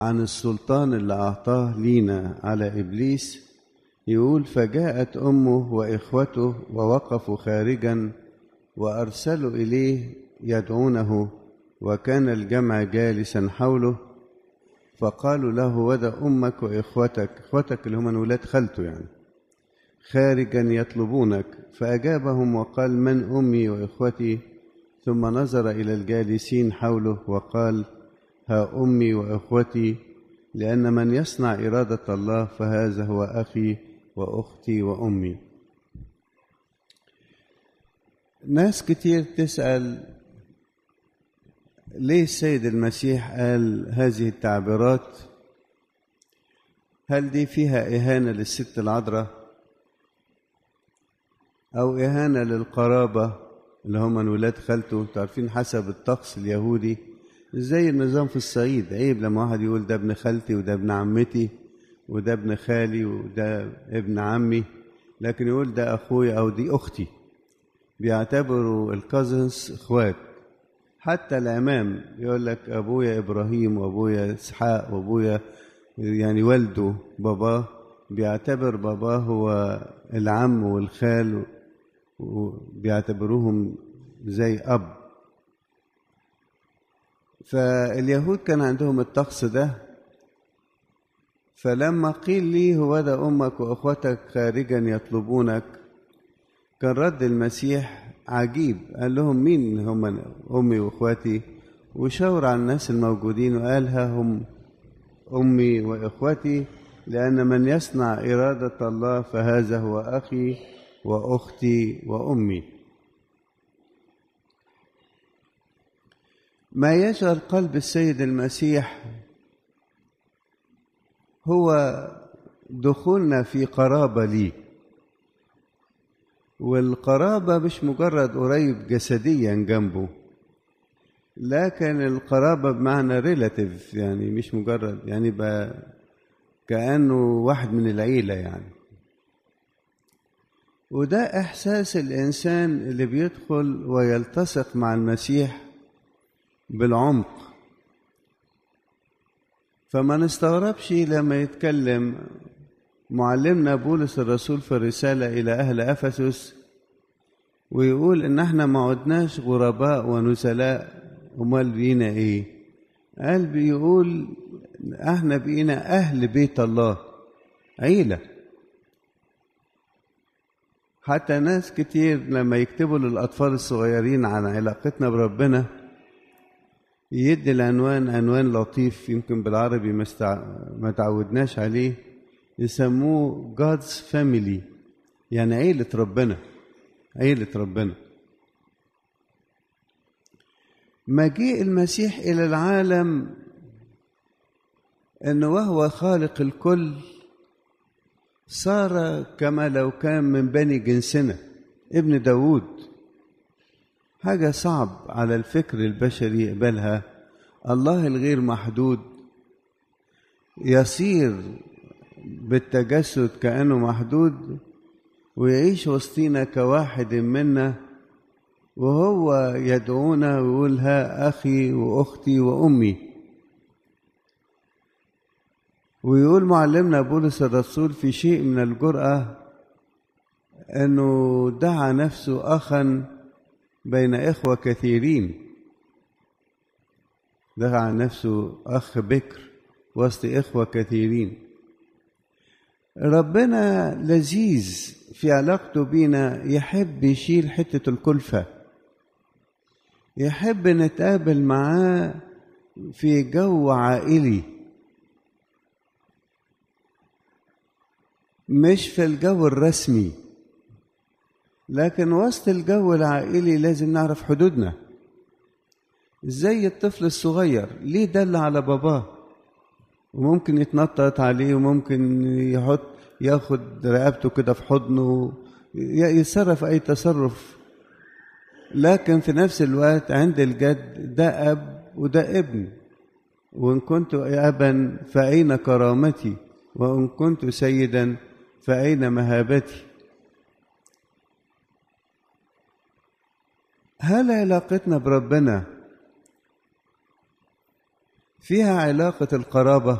عن السلطان اللي أعطاه لينا على إبليس يقول فجاءت أمه وإخوته ووقفوا خارجا وأرسلوا إليه يدعونه وكان الجمع جالسا حوله فقالوا له وذا أمك وإخوتك إخوتك اللي هم ولاد خالته يعني خارجا يطلبونك فأجابهم وقال من أمي وإخوتي ثم نظر إلى الجالسين حوله وقال ها أمي وإخوتي لأن من يصنع إرادة الله فهذا هو أخي وأختي وأمي ناس كتير تسأل ليه السيد المسيح قال هذه التعبيرات هل دي فيها إهانة للست العذراء أو إهانة للقرابة اللي هم من ولاد خالته تعرفين حسب الطقس اليهودي زي النظام في الصعيد عيب لما واحد يقول ده ابن خالتي وده ابن عمتي وده ابن خالي وده ابن عمي لكن يقول ده أخويا أو دي أختي بيعتبروا الكازنز اخوات حتى العمام يقول لك ابويا ابراهيم وابويا اسحاق وابويا يعني والده باباه بيعتبر باباه هو العم والخال وبيعتبروهم زي اب فاليهود كان عندهم الطقس ده فلما قيل لي هو ده امك واخوتك خارجا يطلبونك كان رد المسيح عجيب قال لهم مين هم امي واخواتي وشاور على الناس الموجودين وقال ها هم امي واخوتي لان من يصنع اراده الله فهذا هو اخي واختي وامي ما يشغل قلب السيد المسيح هو دخولنا في قرابه ليه والقرابة مش مجرد قريب جسديا جنبه لكن القرابة بمعنى ريلاتيف يعني مش مجرد يعني بقى كأنه واحد من العيلة يعني وده إحساس الإنسان اللي بيدخل ويلتصق مع المسيح بالعمق فما نستغربش لما يتكلم معلمنا بولس الرسول في الرسالة إلى أهل أفسس ويقول إن إحنا ما عدناش غرباء ونزلاء أمال بينا إيه؟ قال بيقول إحنا بقينا أهل بيت الله عيلة حتى ناس كتير لما يكتبوا للأطفال الصغيرين عن علاقتنا بربنا يدي العنوان عنوان لطيف يمكن بالعربي ما تعودناش عليه يسموه God's family يعني عيلة ربنا عيلة ربنا مجيء المسيح إلى العالم أنه وهو خالق الكل صار كما لو كان من بني جنسنا ابن داود حاجة صعب على الفكر البشري يقبلها الله الغير محدود يصير بالتجسد كأنه محدود ويعيش وسطينا كواحد منا وهو يدعونا ويقول ها أخي وأختي وأمي ويقول معلمنا بولس الرسول في شيء من الجرأة أنه دعا نفسه أخا بين إخوة كثيرين دعا نفسه أخ بكر وسط إخوة كثيرين ربنا لذيذ في علاقته بينا يحب يشيل حتة الكلفة يحب نتقابل معاه في جو عائلي مش في الجو الرسمي لكن وسط الجو العائلي لازم نعرف حدودنا زي الطفل الصغير ليه دل على باباه وممكن يتنطط عليه وممكن يحط ياخد رقبته كده في حضنه يتصرف اي تصرف لكن في نفس الوقت عند الجد ده اب وده ابن وان كنت ابا فاين كرامتي وان كنت سيدا فاين مهابتي هل علاقتنا بربنا فيها علاقة القرابة